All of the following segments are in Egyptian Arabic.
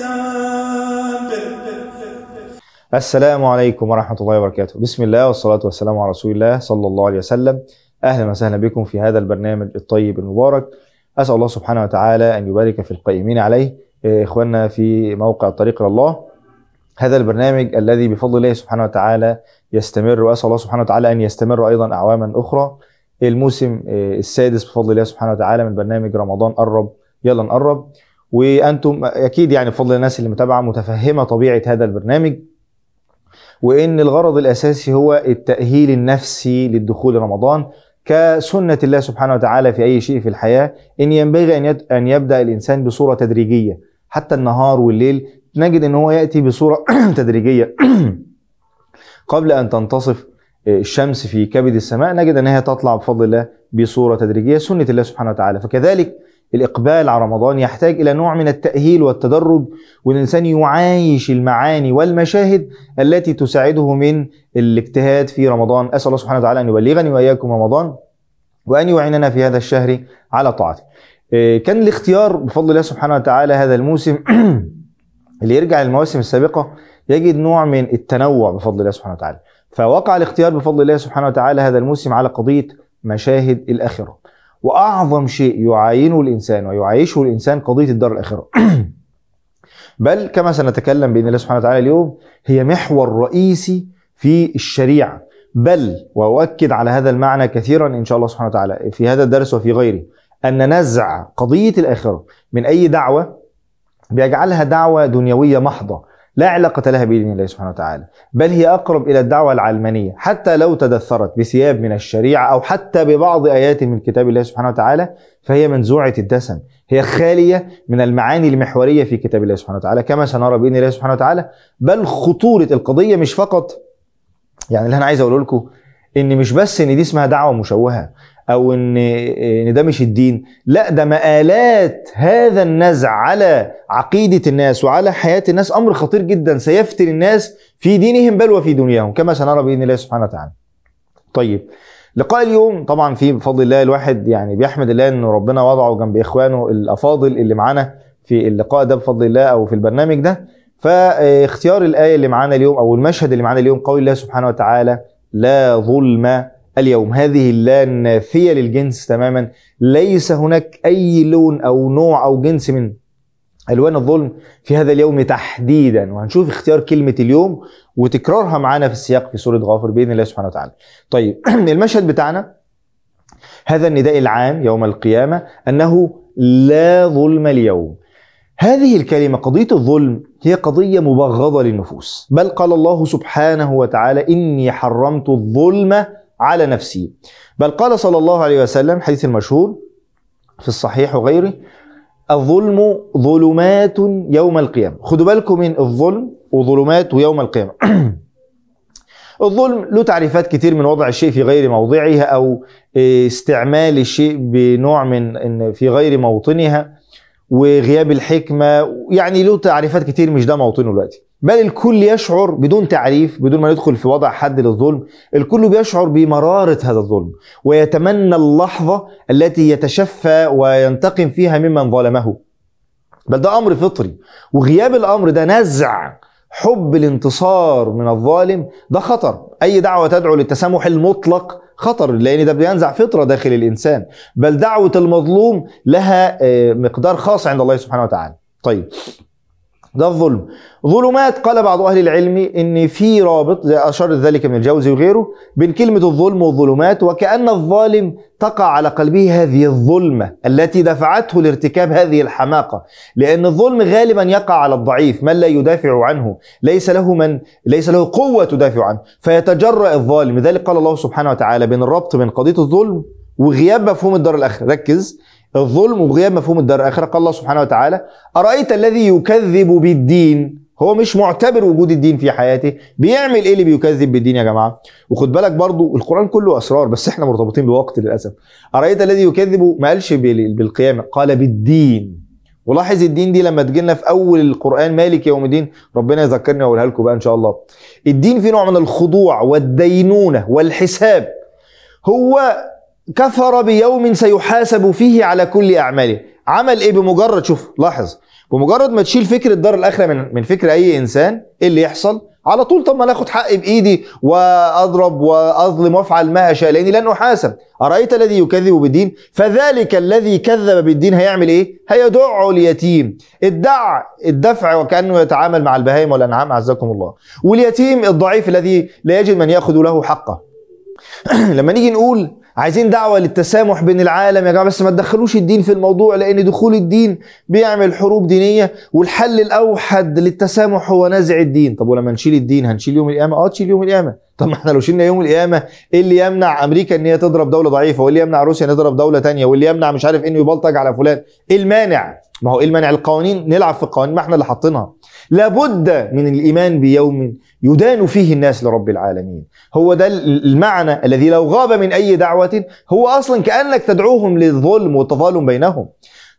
السلام عليكم ورحمة الله وبركاته بسم الله والصلاة والسلام على رسول الله صلى الله عليه وسلم أهلا وسهلا بكم في هذا البرنامج الطيب المبارك أسأل الله سبحانه وتعالى أن يبارك في القائمين عليه إيه، إخواننا في موقع الطريق إلى الله هذا البرنامج الذي بفضل الله سبحانه وتعالى يستمر وأسأل الله سبحانه وتعالى أن يستمر أيضا أعواما أخرى الموسم إيه، السادس بفضل الله سبحانه وتعالى من برنامج رمضان قرب يلا نقرب وأنتم أكيد يعني بفضل الناس اللي متابعة متفهمة طبيعة هذا البرنامج وان الغرض الاساسي هو التاهيل النفسي للدخول رمضان كسنه الله سبحانه وتعالى في اي شيء في الحياه ان ينبغي ان يت- ان يبدا الانسان بصوره تدريجيه حتى النهار والليل نجد ان هو ياتي بصوره تدريجيه قبل ان تنتصف الشمس في كبد السماء نجد ان هي تطلع بفضل الله بصوره تدريجيه سنه الله سبحانه وتعالى فكذلك الاقبال على رمضان يحتاج الى نوع من التاهيل والتدرج والانسان يعايش المعاني والمشاهد التي تساعده من الاجتهاد في رمضان اسال الله سبحانه وتعالى ان يبلغني واياكم رمضان وان يعيننا في هذا الشهر على طاعته. إيه، كان الاختيار بفضل الله سبحانه وتعالى هذا الموسم اللي يرجع للمواسم السابقه يجد نوع من التنوع بفضل الله سبحانه وتعالى. فوقع الاختيار بفضل الله سبحانه وتعالى هذا الموسم على قضيه مشاهد الاخره. واعظم شيء يعاينه الانسان ويعايشه الانسان قضيه الدار الاخره. بل كما سنتكلم باذن الله سبحانه وتعالى اليوم هي محور رئيسي في الشريعه بل واؤكد على هذا المعنى كثيرا ان شاء الله سبحانه وتعالى في هذا الدرس وفي غيره ان نزع قضيه الاخره من اي دعوه بيجعلها دعوه دنيويه محضه لا علاقة لها بإذن الله سبحانه وتعالى بل هي أقرب إلى الدعوة العلمانية حتى لو تدثرت بثياب من الشريعة أو حتى ببعض آيات من كتاب الله سبحانه وتعالى فهي منزوعة الدسم هي خالية من المعاني المحورية في كتاب الله سبحانه وتعالى كما سنرى بإذن الله سبحانه وتعالى بل خطورة القضية مش فقط يعني اللي أنا عايز أقوله لكم إن مش بس إن دي اسمها دعوة مشوهة أو إن إن ده مش الدين لا ده مآلات هذا النزع على عقيدة الناس وعلى حياة الناس أمر خطير جدا سيفتن الناس في دينهم بل وفي دنياهم كما سنرى بإذن الله سبحانه وتعالى طيب لقاء اليوم طبعا في بفضل الله الواحد يعني بيحمد الله ان ربنا وضعه جنب اخوانه الافاضل اللي معانا في اللقاء ده بفضل الله او في البرنامج ده فاختيار الايه اللي معانا اليوم او المشهد اللي معانا اليوم قول الله سبحانه وتعالى لا ظلم اليوم هذه اللا النافيه للجنس تماما ليس هناك اي لون او نوع او جنس من الوان الظلم في هذا اليوم تحديدا وهنشوف اختيار كلمه اليوم وتكرارها معانا في السياق في سوره غافر باذن الله سبحانه وتعالى. طيب المشهد بتاعنا هذا النداء العام يوم القيامه انه لا ظلم اليوم. هذه الكلمه قضيه الظلم هي قضيه مبغضه للنفوس، بل قال الله سبحانه وتعالى اني حرمت الظلم على نفسي. بل قال صلى الله عليه وسلم حديث المشهور في الصحيح وغيره الظلم ظلمات يوم القيامة خدوا بالكم من الظلم وظلمات ويوم القيامة الظلم له تعريفات كتير من وضع الشيء في غير موضعها أو استعمال الشيء بنوع من إن في غير موطنها وغياب الحكمة يعني له تعريفات كتير مش ده موطنه دلوقتي بل الكل يشعر بدون تعريف بدون ما ندخل في وضع حد للظلم الكل بيشعر بمرارة هذا الظلم ويتمنى اللحظة التي يتشفى وينتقم فيها ممن ظلمه بل ده أمر فطري وغياب الأمر ده نزع حب الانتصار من الظالم ده خطر أي دعوة تدعو للتسامح المطلق خطر لأن ده بينزع فطرة داخل الإنسان بل دعوة المظلوم لها مقدار خاص عند الله سبحانه وتعالى طيب ده الظلم ظلمات قال بعض اهل العلم ان في رابط زي اشار ذلك من الجوزي وغيره بين كلمه الظلم والظلمات وكان الظالم تقع على قلبه هذه الظلمه التي دفعته لارتكاب هذه الحماقه لان الظلم غالبا يقع على الضعيف من لا يدافع عنه ليس له من ليس له قوه تدافع عنه فيتجرأ الظالم لذلك قال الله سبحانه وتعالى بين الربط بين قضيه الظلم وغياب مفهوم الدار الاخره ركز الظلم وغياب مفهوم الدار الاخره قال الله سبحانه وتعالى ارايت الذي يكذب بالدين هو مش معتبر وجود الدين في حياته بيعمل ايه اللي بيكذب بالدين يا جماعه وخد بالك برضو القران كله اسرار بس احنا مرتبطين بوقت للاسف ارايت الذي يكذب ما قالش بالقيامه قال بالدين ولاحظ الدين دي لما تجي لنا في اول القران مالك يوم الدين ربنا يذكرني واقولها لكم بقى ان شاء الله الدين فيه نوع من الخضوع والدينونه والحساب هو كفر بيوم سيحاسب فيه على كل اعماله عمل ايه بمجرد شوف لاحظ بمجرد ما تشيل فكره دار الاخره من من فكر اي انسان ايه اللي يحصل على طول طب ما انا اخد حقي بايدي واضرب واظلم وافعل ما اشاء لاني لن احاسب ارايت الذي يكذب بالدين فذلك الذي كذب بالدين هيعمل ايه هيدع اليتيم الدع الدفع وكانه يتعامل مع البهائم والانعام اعزكم الله واليتيم الضعيف الذي لا يجد من ياخذ له حقه لما نيجي نقول عايزين دعوة للتسامح بين العالم يا جماعة بس ما تدخلوش الدين في الموضوع لأن دخول الدين بيعمل حروب دينية والحل الأوحد للتسامح هو نزع الدين طب ولما نشيل الدين هنشيل يوم القيامة اه تشيل يوم القيامة طب ما احنا لو شلنا يوم القيامة ايه اللي يمنع أمريكا إن هي تضرب دولة ضعيفة وايه اللي يمنع روسيا إن تضرب دولة تانية واللي يمنع مش عارف إنه يبلطج على فلان ايه المانع ما هو ايه المانع القوانين نلعب في القوانين ما احنا اللي حاطينها لابد من الايمان بيوم يدان فيه الناس لرب العالمين هو ده المعنى الذي لو غاب من اي دعوه هو اصلا كانك تدعوهم للظلم والتظالم بينهم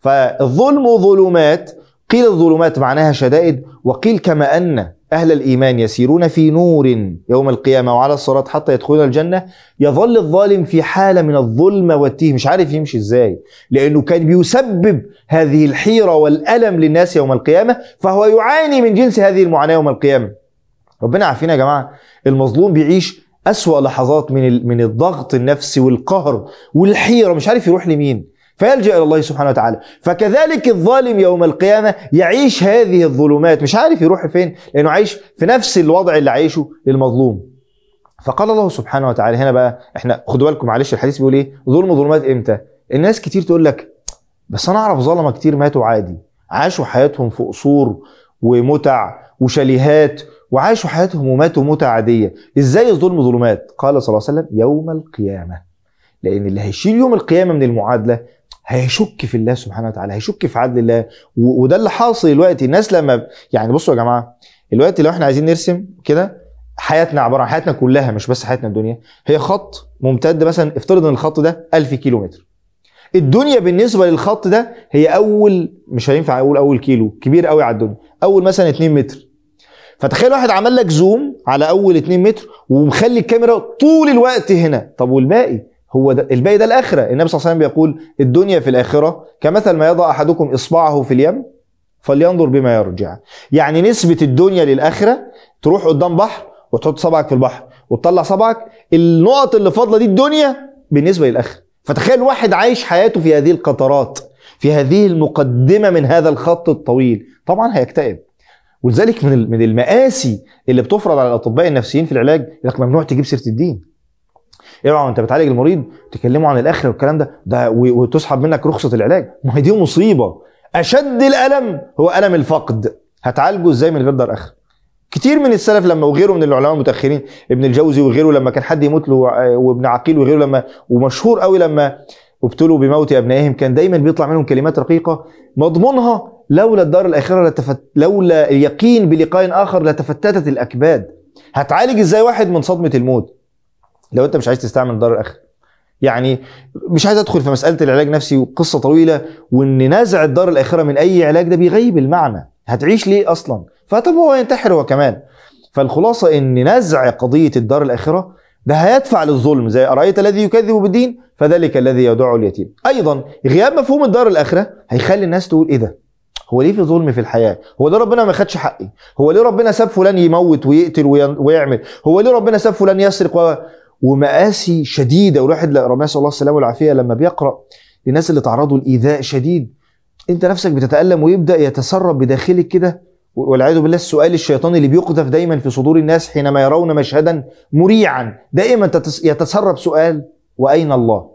فالظلم ظلمات قيل الظلمات معناها شدائد وقيل كما ان اهل الايمان يسيرون في نور يوم القيامه وعلى الصراط حتى يدخلون الجنه يظل الظالم في حاله من الظلم والتيه مش عارف يمشي ازاي لانه كان بيسبب هذه الحيره والالم للناس يوم القيامه فهو يعاني من جنس هذه المعاناه يوم القيامه ربنا عارفين يا جماعه المظلوم بيعيش أسوأ لحظات من من الضغط النفسي والقهر والحيره مش عارف يروح لمين فيلجا الى الله سبحانه وتعالى فكذلك الظالم يوم القيامه يعيش هذه الظلمات مش عارف يروح فين لانه عايش في نفس الوضع اللي عايشه المظلوم فقال الله سبحانه وتعالى هنا بقى احنا خدوا بالكم معلش الحديث بيقول ايه ظلم ظلمات امتى الناس كتير تقول لك بس انا اعرف ظلمه كتير ماتوا عادي عاشوا حياتهم في قصور ومتع وشاليهات وعاشوا حياتهم وماتوا موتة عادية ازاي الظلم ظلمات قال صلى الله عليه وسلم يوم القيامة لان اللي هيشيل يوم القيامة من المعادلة هيشك في الله سبحانه وتعالى هيشك في عدل الله وده اللي حاصل دلوقتي الناس لما يعني بصوا يا جماعه دلوقتي لو احنا عايزين نرسم كده حياتنا عباره عن حياتنا كلها مش بس حياتنا الدنيا هي خط ممتد مثلا افترض ان الخط ده 1000 كيلو متر الدنيا بالنسبه للخط ده هي اول مش هينفع اقول اول كيلو كبير قوي على الدنيا اول مثلا 2 متر فتخيل واحد عمل لك زوم على اول 2 متر ومخلي الكاميرا طول الوقت هنا طب والباقي هو ده الباقي ده الاخره النبي صلى الله عليه وسلم بيقول الدنيا في الاخره كمثل ما يضع احدكم اصبعه في اليم فلينظر بما يرجع يعني نسبه الدنيا للاخره تروح قدام بحر وتحط صبعك في البحر وتطلع صبعك النقط اللي فاضله دي الدنيا بالنسبه للاخره فتخيل واحد عايش حياته في هذه القطرات في هذه المقدمه من هذا الخط الطويل طبعا هيكتئب ولذلك من من المآسي اللي بتفرض على الاطباء النفسيين في العلاج يقول لك ممنوع تجيب سيره الدين اوعى وانت بتعالج المريض تكلمه عن الاخره والكلام ده ده وتسحب منك رخصه العلاج ما هي دي مصيبه اشد الالم هو الم الفقد هتعالجه ازاي من غير دار اخره كتير من السلف لما وغيره من العلماء المتاخرين ابن الجوزي وغيره لما كان حد يموت له وابن عقيل وغيره لما ومشهور قوي لما ابتلوا بموت ابنائهم كان دايما بيطلع منهم كلمات رقيقه مضمونها لولا الدار الاخره لتفت لولا اليقين بلقاء اخر لتفتتت الاكباد هتعالج ازاي واحد من صدمه الموت لو انت مش عايز تستعمل دار الاخره يعني مش عايز ادخل في مساله العلاج نفسي وقصه طويله وان نزع الدار الاخره من اي علاج ده بيغيب المعنى هتعيش ليه اصلا فطب هو ينتحر هو كمان فالخلاصه ان نزع قضيه الدار الاخره ده هيدفع للظلم زي ارايت الذي يكذب بالدين فذلك الذي يدع اليتيم ايضا غياب مفهوم الدار الاخره هيخلي الناس تقول ايه ده هو ليه في ظلم في الحياه هو ليه ربنا ما خدش حقي هو ليه ربنا ساب فلان يموت ويقتل ويعمل هو ليه ربنا ساب فلان يسرق و... ومآسي شديدة والواحد ربنا نسأل الله السلامة والعافية لما بيقرأ للناس اللي تعرضوا لإيذاء شديد أنت نفسك بتتألم ويبدأ يتسرب بداخلك كده والعياذ بالله السؤال الشيطاني اللي بيقذف دايما في صدور الناس حينما يرون مشهدا مريعا دائما يتسرب سؤال وأين الله؟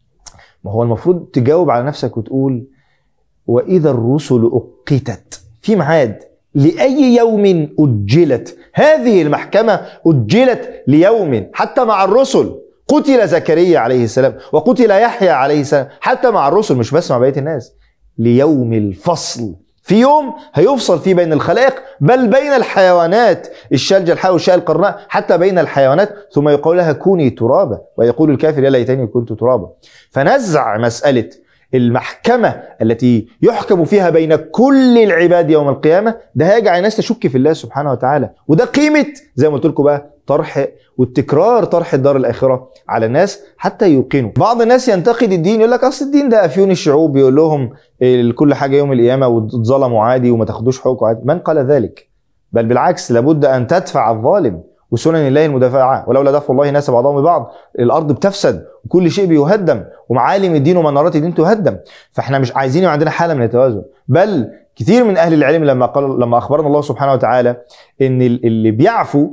ما هو المفروض تجاوب على نفسك وتقول وإذا الرسل أقتت في ميعاد لأي يوم أجلت هذه المحكمة أجلت ليوم حتى مع الرسل قتل زكريا عليه السلام وقتل يحيى عليه السلام حتى مع الرسل مش بس مع بقية الناس ليوم الفصل في يوم هيفصل فيه بين الخلائق بل بين الحيوانات الشلجة الحاء والشاء القرناء حتى بين الحيوانات ثم يقول لها كوني ترابا ويقول الكافر يا ليتني كنت ترابا فنزع مسألة المحكمة التي يحكم فيها بين كل العباد يوم القيامة ده هيجعل الناس تشك في الله سبحانه وتعالى وده قيمة زي ما قلت لكم بقى طرح والتكرار طرح الدار الاخره على الناس حتى يوقنوا بعض الناس ينتقد الدين يقول لك اصل الدين ده افيون الشعوب بيقول لهم إيه، كل حاجه يوم القيامه واتظلموا عادي وما تاخدوش حقوق عادي من قال ذلك بل بالعكس لابد ان تدفع الظالم وسنن الله المدافعه ولولا دفع الله الناس بعضهم ببعض الارض بتفسد وكل شيء بيهدم ومعالم الدين ومنارات الدين تهدم فاحنا مش عايزين يبقى عندنا حاله من التوازن بل كثير من اهل العلم لما قال لما اخبرنا الله سبحانه وتعالى ان اللي بيعفو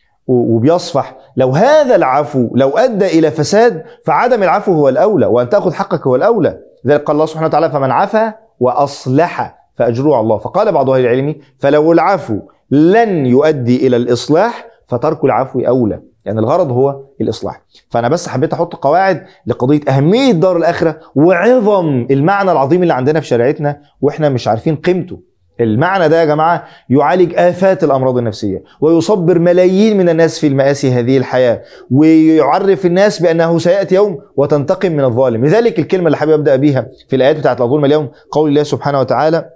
وبيصفح لو هذا العفو لو ادى الى فساد فعدم العفو هو الاولى وان تاخذ حقك هو الاولى لذلك قال الله سبحانه وتعالى فمن عفا واصلح فاجره على الله فقال بعض اهل العلم فلو العفو لن يؤدي الى الاصلاح فترك العفو اولى يعني الغرض هو الاصلاح فانا بس حبيت احط قواعد لقضيه اهميه دار الاخره وعظم المعنى العظيم اللي عندنا في شريعتنا واحنا مش عارفين قيمته المعنى ده يا جماعه يعالج افات الامراض النفسيه ويصبر ملايين من الناس في المآسي هذه الحياه ويعرف الناس بانه سياتي يوم وتنتقم من الظالم لذلك الكلمه اللي حابب ابدا بيها في الايات بتاعت لا ظلم اليوم قول الله سبحانه وتعالى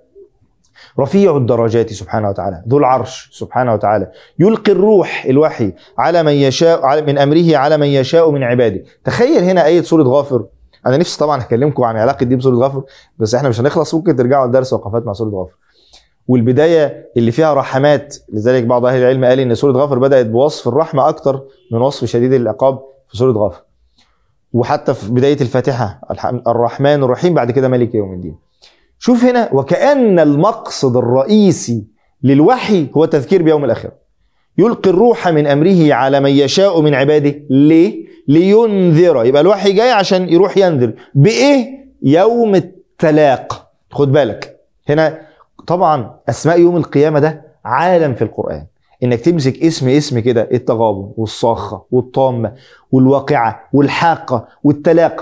رفيع الدرجات سبحانه وتعالى ذو العرش سبحانه وتعالى يلقي الروح الوحي على من يشاء من امره على من يشاء من عباده تخيل هنا ايه سوره غافر انا نفسي طبعا اكلمكم عن علاقه دي بسوره غافر بس احنا مش هنخلص ممكن ترجعوا لدرس وقفات مع سوره غافر والبدايه اللي فيها رحمات لذلك بعض اهل العلم قال ان سوره غافر بدات بوصف الرحمه اكتر من وصف شديد العقاب في سوره غافر وحتى في بدايه الفاتحه الرحمن الرحيم بعد كده مالك يوم الدين شوف هنا وكأن المقصد الرئيسي للوحي هو التذكير بيوم الآخرة يلقي الروح من أمره على من يشاء من عباده ليه؟ لينذر يبقى الوحي جاي عشان يروح ينذر بإيه؟ يوم التلاق خد بالك هنا طبعا أسماء يوم القيامة ده عالم في القرآن انك تمسك اسم اسم كده التغابن والصاخه والطامه والواقعه والحاقه والتلاق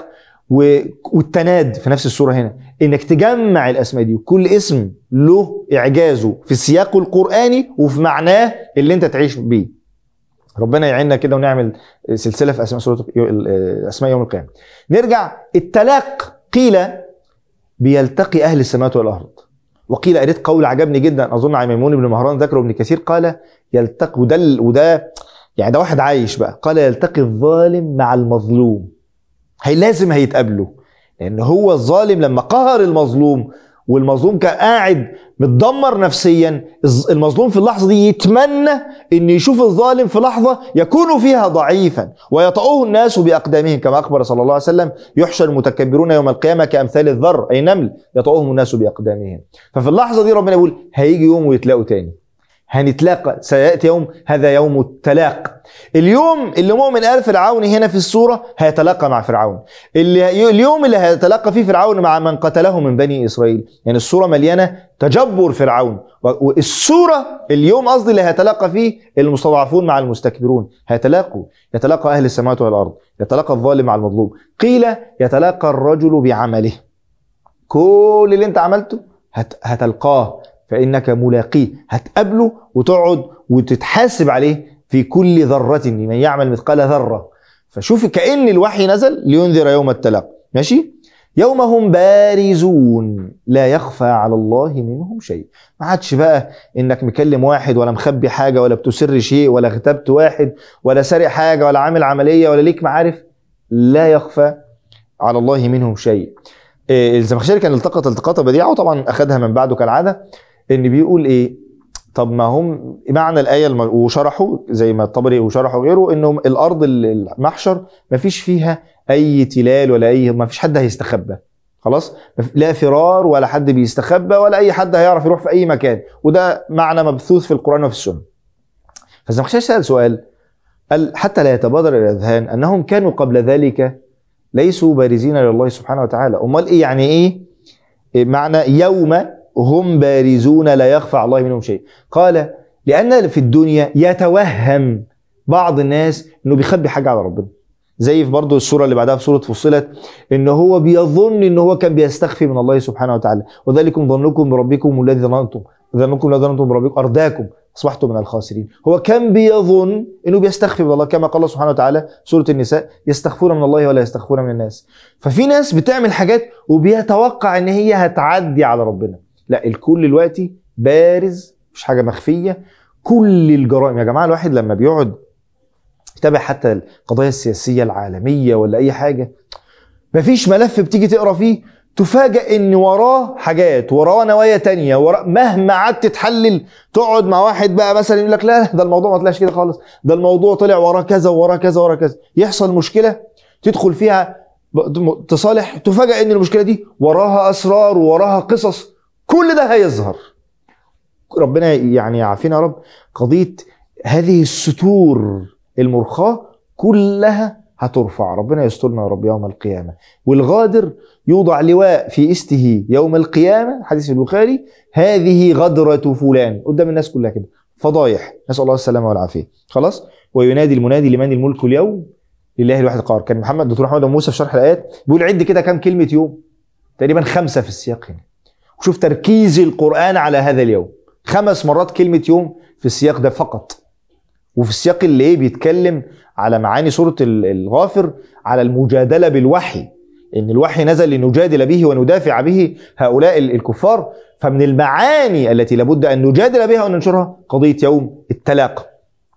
والتناد في نفس الصوره هنا انك تجمع الاسماء دي وكل اسم له اعجازه في سياقه القراني وفي معناه اللي انت تعيش بيه ربنا يعيننا كده ونعمل سلسله في اسماء سوره اسماء يوم القيامه نرجع التلاق قيل بيلتقي اهل السماوات والارض وقيل قريت قول عجبني جدا اظن عن ميمون بن مهران ذكره ابن كثير قال يلتقي وده وده يعني ده واحد عايش بقى قال يلتقي الظالم مع المظلوم هي لازم هيتقابلوا لان هو الظالم لما قهر المظلوم والمظلوم كان قاعد متدمر نفسيا المظلوم في اللحظه دي يتمنى ان يشوف الظالم في لحظه يكون فيها ضعيفا ويطأه الناس باقدامهم كما اخبر صلى الله عليه وسلم يحشر المتكبرون يوم القيامه كامثال الذر اي نمل يطأهم الناس باقدامهم ففي اللحظه دي ربنا يقول هيجي يوم ويتلاقوا تاني هنتلاقى سياتي يوم هذا يوم التلاق اليوم اللي مؤمن ال فرعون هنا في الصوره هيتلاقى مع فرعون اللي اليوم اللي هيتلاقى فيه فرعون مع من قتله من بني اسرائيل يعني الصوره مليانه تجبر فرعون والصوره اليوم قصدي اللي هيتلاقى فيه المستضعفون مع المستكبرون هيتلاقوا يتلاقى اهل السماوات والارض يتلاقى الظالم مع المظلوم قيل يتلاقى الرجل بعمله كل اللي انت عملته هتلقاه فإنك ملاقيه هتقابله وتقعد وتتحاسب عليه في كل ذرة لمن يعمل مثقال ذرة فشوف كأن الوحي نزل لينذر يوم التلاق ماشي يوم هم بارزون لا يخفى على الله منهم شيء ما عادش بقى انك مكلم واحد ولا مخبي حاجه ولا بتسر شيء ولا اغتبت واحد ولا سارق حاجه ولا عامل عمليه ولا ليك معارف لا يخفى على الله منهم شيء إيه الزمخشري كان التقط التقاطه بديعه وطبعا اخذها من بعده كالعاده ان بيقول ايه طب ما هم معنى الايه الم... وشرحوا زي ما الطبري وشرحوا غيره انه الارض المحشر ما فيش فيها اي تلال ولا اي ما فيش حد هيستخبى خلاص لا فرار ولا حد بيستخبى ولا اي حد هيعرف يروح في اي مكان وده معنى مبثوث في القران وفي السنه فالزمخشري سال سؤال قال حتى لا يتبادر الى الاذهان انهم كانوا قبل ذلك ليسوا بارزين لله سبحانه وتعالى امال ايه يعني ايه معنى يوم هم بارزون لا يخفى على الله منهم شيء قال لأن في الدنيا يتوهم بعض الناس انه بيخبي حاجه على ربنا زي في برضه السوره اللي بعدها في سوره فصلت ان هو بيظن ان هو كان بيستخفي من الله سبحانه وتعالى وذلكم ظنكم بربكم الذي ظننتم ظنكم الذي ظننتم بربكم ارداكم اصبحتم من الخاسرين هو كان بيظن انه بيستخفي من الله كما قال الله سبحانه وتعالى سوره النساء يستخفون من الله ولا يستخفون من الناس ففي ناس بتعمل حاجات وبيتوقع ان هي هتعدي على ربنا لا الكل دلوقتي بارز مش حاجه مخفيه كل الجرائم يا جماعه الواحد لما بيقعد تتابع حتى القضايا السياسيه العالميه ولا اي حاجه مفيش ملف بتيجي تقرا فيه تفاجئ ان وراه حاجات وراه نوايا تانية وراه مهما قعدت تحلل تقعد مع واحد بقى مثلا يقول لك لا ده الموضوع ما طلعش كده خالص ده الموضوع طلع وراه كذا وراه كذا وراه كذا يحصل مشكله تدخل فيها ب- تصالح تفاجئ ان المشكله دي وراها اسرار وراها قصص كل ده هيظهر ربنا يعني يعافينا يا رب قضيه هذه الستور المرخاه كلها هترفع ربنا يسترنا يا رب يوم القيامه والغادر يوضع لواء في استه يوم القيامه حديث في البخاري هذه غدره فلان قدام الناس كلها كده فضايح نسال الله السلامه والعافيه خلاص وينادي المنادي لمن الملك اليوم لله الواحد القهار كان محمد دكتور محمد أبو موسى في شرح الايات بيقول عد كده كام كلمه يوم تقريبا خمسه في السياق هنا وشوف تركيز القران على هذا اليوم خمس مرات كلمه يوم في السياق ده فقط وفي السياق اللي ايه بيتكلم على معاني سوره ال- الغافر على المجادله بالوحي ان الوحي نزل لنجادل به وندافع به هؤلاء ال- الكفار فمن المعاني التي لابد ان نجادل بها وننشرها قضيه يوم التلاقى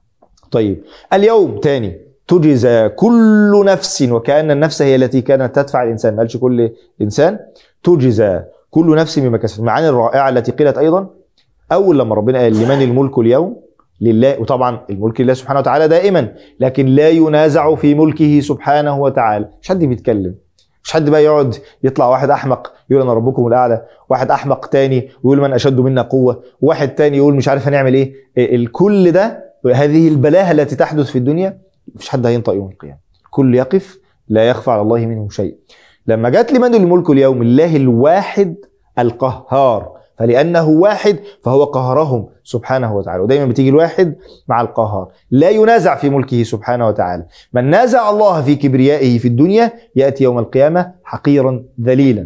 طيب اليوم تاني تجزى كل نفس وكأن النفس هي التي كانت تدفع الإنسان ما قالش كل إنسان تجزى كل نفس بما كسبت المعاني الرائعة التي قيلت أيضا أول لما ربنا قال لمن الملك اليوم لله وطبعا الملك لله سبحانه وتعالى دائما لكن لا ينازع في ملكه سبحانه وتعالى مش حد بيتكلم مش حد بقى يقعد يطلع واحد احمق يقول انا ربكم الاعلى واحد احمق تاني يقول من اشد منا قوه واحد تاني يقول مش عارف هنعمل ايه الكل ده هذه البلاهه التي تحدث في الدنيا مفيش حد هينطق يوم القيامه الكل يقف لا يخفى على الله منه شيء لما جت لمن الملك اليوم الله الواحد القهار فلانه واحد فهو قهرهم سبحانه وتعالى ودايما بتيجي الواحد مع القهار لا ينازع في ملكه سبحانه وتعالى من نازع الله في كبريائه في الدنيا ياتي يوم القيامه حقيرا ذليلا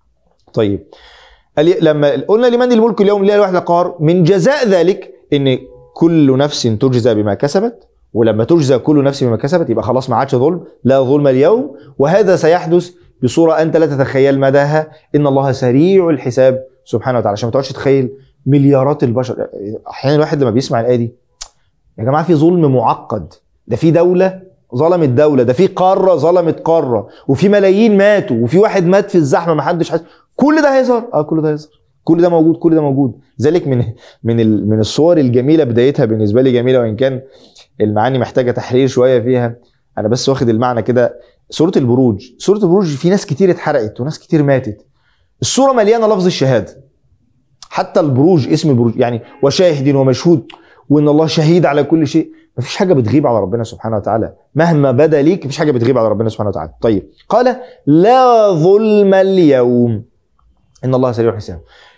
طيب لما قلنا لمن الملك اليوم لله الواحد القهار من جزاء ذلك ان كل نفس تجزى بما كسبت ولما تجزى كل نفس بما كسبت يبقى خلاص ما عادش ظلم لا ظلم اليوم وهذا سيحدث بصوره انت لا تتخيل مداها ان الله سريع الحساب سبحانه وتعالى عشان ما تقعدش تتخيل مليارات البشر احيانا الواحد لما بيسمع الايه دي يا جماعه في ظلم معقد ده في دوله ظلمت دوله ده في قاره ظلمت قاره وفي ملايين ماتوا وفي واحد مات في الزحمه ما حدش حس كل ده هيظهر اه كل ده هيظهر كل ده موجود كل ده موجود ذلك من من من الصور الجميله بدايتها بالنسبه لي جميله وان كان المعاني محتاجه تحرير شويه فيها انا بس واخد المعنى كده سوره البروج سوره البروج في ناس كتير اتحرقت وناس كتير ماتت السوره مليانه لفظ الشهاده حتى البروج اسم البروج يعني وشاهد ومشهود وان الله شهيد على كل شيء مفيش حاجه بتغيب على ربنا سبحانه وتعالى مهما بدا ليك مفيش حاجه بتغيب على ربنا سبحانه وتعالى طيب قال لا ظلم اليوم ان الله سريع الحساب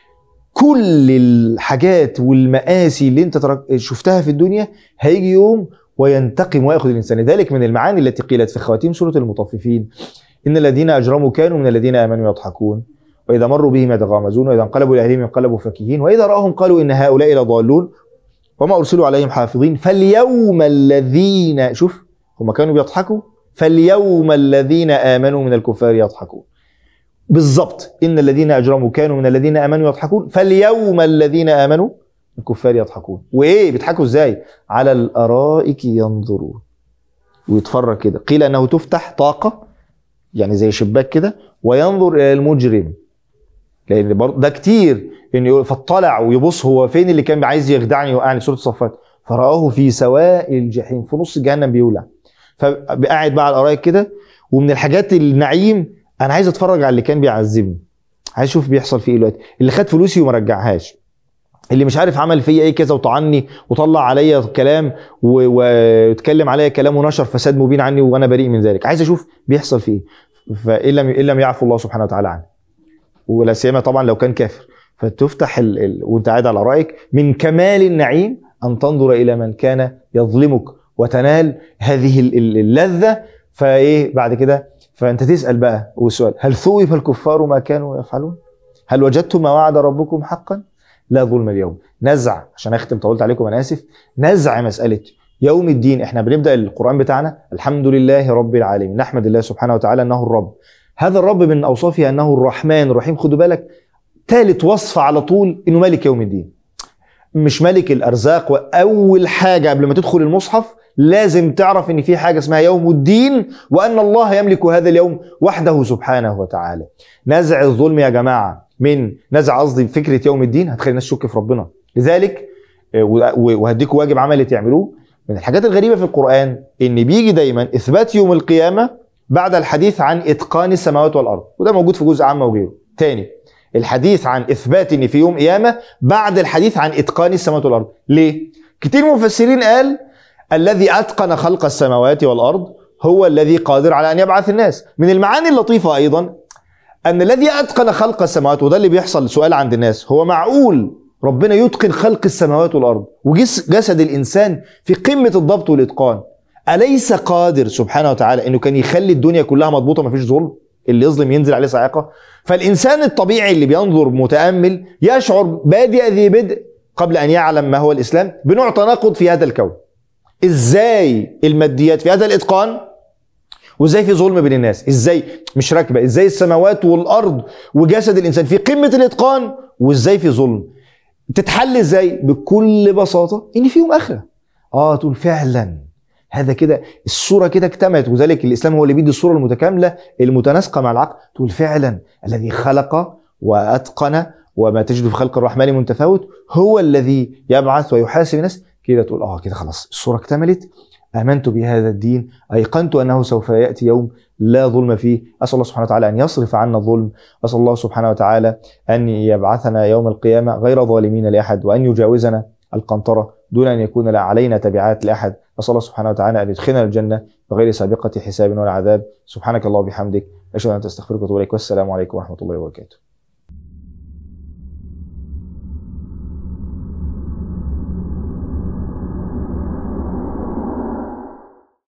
كل الحاجات والمآسي اللي انت شفتها في الدنيا هيجي يوم وينتقم وياخذ الانسان ذلك من المعاني التي قيلت في خواتيم سوره المطففين ان الذين اجرموا كانوا من الذين امنوا يضحكون واذا مروا بهم يتغامزون واذا انقلبوا الى اهلهم انقلبوا فكهين واذا راهم قالوا ان هؤلاء لضالون وما ارسلوا عليهم حافظين فاليوم الذين شوف هم كانوا بيضحكوا فاليوم الذين امنوا من الكفار يضحكون بالضبط ان الذين اجرموا كانوا من الذين امنوا يضحكون فاليوم الذين امنوا الكفار يضحكون وايه بيضحكوا ازاي على الارائك ينظرون ويتفرج كده قيل انه تفتح طاقه يعني زي شباك كده وينظر الى المجرم لان برضه ده كتير ان يقول فاطلع ويبص هو فين اللي كان عايز يخدعني يوقعني سوره الصفات فرآه في سواء الجحيم في نص جهنم بيولع فقاعد بقى على الارائك كده ومن الحاجات النعيم انا عايز اتفرج على اللي كان بيعذبني عايز اشوف بيحصل فيه ايه دلوقتي اللي خد فلوسي وما رجعهاش اللي مش عارف عمل فيا ايه كذا وطعني وطلع عليا كلام واتكلم عليا كلام ونشر فساد مبين عني وانا بريء من ذلك عايز اشوف بيحصل فيه ايه فان لم ان لم يعفو الله سبحانه وتعالى عنه ولا سيما طبعا لو كان كافر فتفتح ال... ال... وانت قاعد على رايك من كمال النعيم ان تنظر الى من كان يظلمك وتنال هذه اللذه فايه بعد كده فانت تسال بقى والسؤال هل ثوب الكفار ما كانوا يفعلون؟ هل وجدتم ما وعد ربكم حقا؟ لا ظلم اليوم نزع عشان اختم طولت عليكم انا اسف نزع مساله يوم الدين احنا بنبدا القران بتاعنا الحمد لله رب العالمين نحمد الله سبحانه وتعالى انه الرب هذا الرب من اوصافه انه الرحمن الرحيم خدوا بالك ثالث وصف على طول انه مالك يوم الدين مش ملك الارزاق واول حاجه قبل ما تدخل المصحف لازم تعرف ان في حاجه اسمها يوم الدين وان الله يملك هذا اليوم وحده سبحانه وتعالى نزع الظلم يا جماعه من نزع قصدي فكره يوم الدين هتخلي الناس تشك في ربنا لذلك آه، و- وهديكوا واجب عملي تعملوه من الحاجات الغريبه في القران ان بيجي دايما اثبات يوم القيامه بعد الحديث عن اتقان السماوات والارض وده موجود في جزء عامه وغيره تاني الحديث عن اثبات ان في يوم قيامه بعد الحديث عن اتقان السماوات والارض ليه كتير من المفسرين قال الذي اتقن خلق السماوات والارض هو الذي قادر على ان يبعث الناس من المعاني اللطيفه ايضا ان الذي اتقن خلق السماوات وده اللي بيحصل سؤال عند الناس هو معقول ربنا يتقن خلق السماوات والارض وجسد الانسان في قمه الضبط والاتقان اليس قادر سبحانه وتعالى انه كان يخلي الدنيا كلها مضبوطه ما فيش ظلم اللي يظلم ينزل عليه صاعقه فالانسان الطبيعي اللي بينظر متامل يشعر بادئ ذي بدء قبل ان يعلم ما هو الاسلام بنوع تناقض في هذا الكون ازاي الماديات في هذا الاتقان وازاي في ظلم بين الناس ازاي مش راكبه ازاي السماوات والارض وجسد الانسان في قمه الاتقان وازاي في ظلم تتحل ازاي بكل بساطه ان فيهم اخره اه تقول فعلا هذا كده الصوره كده اكتملت وذلك الاسلام هو اللي بيدي الصوره المتكامله المتناسقه مع العقل تقول فعلا الذي خلق واتقن وما تجد في خلق الرحمن من تفاوت هو الذي يبعث ويحاسب الناس كده تقول اه كده خلاص الصوره اكتملت امنت بهذا الدين ايقنت انه سوف ياتي يوم لا ظلم فيه اسال الله سبحانه وتعالى ان يصرف عنا الظلم اسال الله سبحانه وتعالى ان يبعثنا يوم القيامه غير ظالمين لاحد وان يجاوزنا القنطره دون ان يكون لا علينا تبعات لاحد اسال الله سبحانه وتعالى ان يدخلنا الجنه بغير سابقه حساب ولا عذاب سبحانك اللهم وبحمدك اشهد ان لا اله الا انت استغفرك واتوب اليك والسلام عليكم ورحمه الله وبركاته